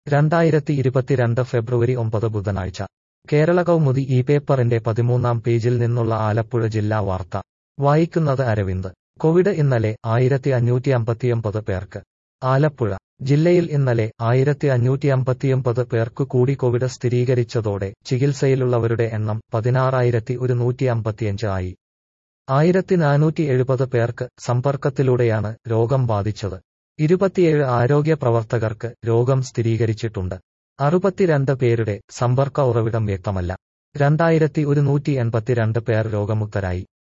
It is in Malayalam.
രണ്ടായിരത്തി ഇരുപത്തിരണ്ട് ഫെബ്രുവരി ഒമ്പത് ബുധനാഴ്ച കേരള കൗമുദി ഈ പേപ്പറിന്റെ പതിമൂന്നാം പേജിൽ നിന്നുള്ള ആലപ്പുഴ ജില്ലാ വാർത്ത വായിക്കുന്നത് അരവിന്ദ് കോവിഡ് ഇന്നലെ ആയിരത്തി അഞ്ഞൂറ്റി അമ്പത്തിയൊമ്പത് പേർക്ക് ആലപ്പുഴ ജില്ലയിൽ ഇന്നലെ ആയിരത്തി അഞ്ഞൂറ്റി അമ്പത്തിയൊമ്പത് പേർക്കു കൂടി കോവിഡ് സ്ഥിരീകരിച്ചതോടെ ചികിത്സയിലുള്ളവരുടെ എണ്ണം പതിനാറായിരത്തി ഒരുന്നൂറ്റി അമ്പത്തിയഞ്ച് ആയി ആയിരത്തി നാനൂറ്റി എഴുപത് പേർക്ക് സമ്പർക്കത്തിലൂടെയാണ് രോഗം ബാധിച്ചത് ഇരുപത്തിയേഴ് ആരോഗ്യ പ്രവർത്തകർക്ക് രോഗം സ്ഥിരീകരിച്ചിട്ടുണ്ട് അറുപത്തിരണ്ട് പേരുടെ സമ്പർക്ക ഉറവിടം വ്യക്തമല്ല രണ്ടായിരത്തി ഒരുന്നൂറ്റി എൺപത്തിരണ്ട് പേർ രോഗമുക്തരായി